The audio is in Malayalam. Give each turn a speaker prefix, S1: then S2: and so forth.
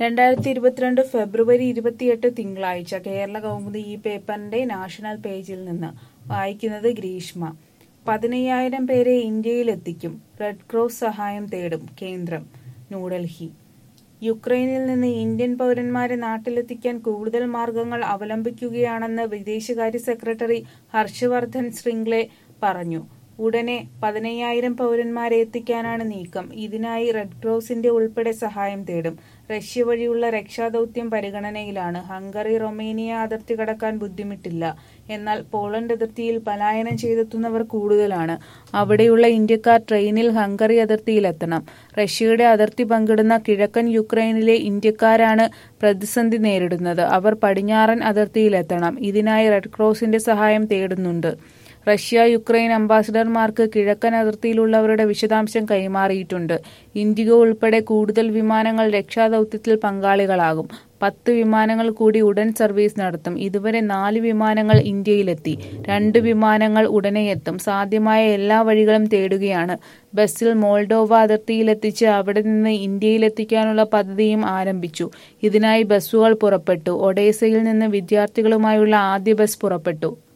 S1: രണ്ടായിരത്തി ഇരുപത്തിരണ്ട് ഫെബ്രുവരി ഇരുപത്തിയെട്ട് തിങ്കളാഴ്ച കേരള കൗമുദി ഈ പേപ്പറിന്റെ നാഷണൽ പേജിൽ നിന്ന് വായിക്കുന്നത് ഗ്രീഷ്മ പതിനയ്യായിരം പേരെ ഇന്ത്യയിലെത്തിക്കും റെഡ് ക്രോസ് സഹായം തേടും കേന്ദ്രം ന്യൂഡൽഹി യുക്രൈനിൽ നിന്ന് ഇന്ത്യൻ പൗരന്മാരെ നാട്ടിലെത്തിക്കാൻ കൂടുതൽ മാർഗങ്ങൾ അവലംബിക്കുകയാണെന്ന് വിദേശകാര്യ സെക്രട്ടറി ഹർഷവർദ്ധൻ ശ്രിംഗ്ലെ പറഞ്ഞു ഉടനെ പതിനയ്യായിരം പൗരന്മാരെ എത്തിക്കാനാണ് നീക്കം ഇതിനായി റെഡ് ക്രോസിന്റെ ഉൾപ്പെടെ സഹായം തേടും റഷ്യ വഴിയുള്ള രക്ഷാദൌത്യം പരിഗണനയിലാണ് ഹംഗറി റൊമേനിയ അതിർത്തി കടക്കാൻ ബുദ്ധിമുട്ടില്ല എന്നാൽ പോളണ്ട് അതിർത്തിയിൽ പലായനം ചെയ്തെത്തുന്നവർ കൂടുതലാണ് അവിടെയുള്ള ഇന്ത്യക്കാർ ട്രെയിനിൽ ഹംഗറി അതിർത്തിയിലെത്തണം റഷ്യയുടെ അതിർത്തി പങ്കിടുന്ന കിഴക്കൻ യുക്രൈനിലെ ഇന്ത്യക്കാരാണ് പ്രതിസന്ധി നേരിടുന്നത് അവർ പടിഞ്ഞാറൻ അതിർത്തിയിലെത്തണം ഇതിനായി റെഡ് ക്രോസിന്റെ സഹായം തേടുന്നുണ്ട് റഷ്യ യുക്രൈൻ അംബാസിഡർമാർക്ക് കിഴക്കൻ അതിർത്തിയിലുള്ളവരുടെ വിശദാംശം കൈമാറിയിട്ടുണ്ട് ഇൻഡിഗോ ഉൾപ്പെടെ കൂടുതൽ വിമാനങ്ങൾ രക്ഷാദൌത്യത്തിൽ പങ്കാളികളാകും പത്ത് വിമാനങ്ങൾ കൂടി ഉടൻ സർവീസ് നടത്തും ഇതുവരെ നാല് വിമാനങ്ങൾ ഇന്ത്യയിലെത്തി രണ്ട് വിമാനങ്ങൾ ഉടനെ എത്തും സാധ്യമായ എല്ലാ വഴികളും തേടുകയാണ് ബസ്സിൽ മോൾഡോവ അതിർത്തിയിലെത്തിച്ച് അവിടെ നിന്ന് ഇന്ത്യയിലെത്തിക്കാനുള്ള പദ്ധതിയും ആരംഭിച്ചു ഇതിനായി ബസ്സുകൾ പുറപ്പെട്ടു ഒഡേസയിൽ നിന്ന് വിദ്യാർത്ഥികളുമായുള്ള ആദ്യ ബസ് പുറപ്പെട്ടു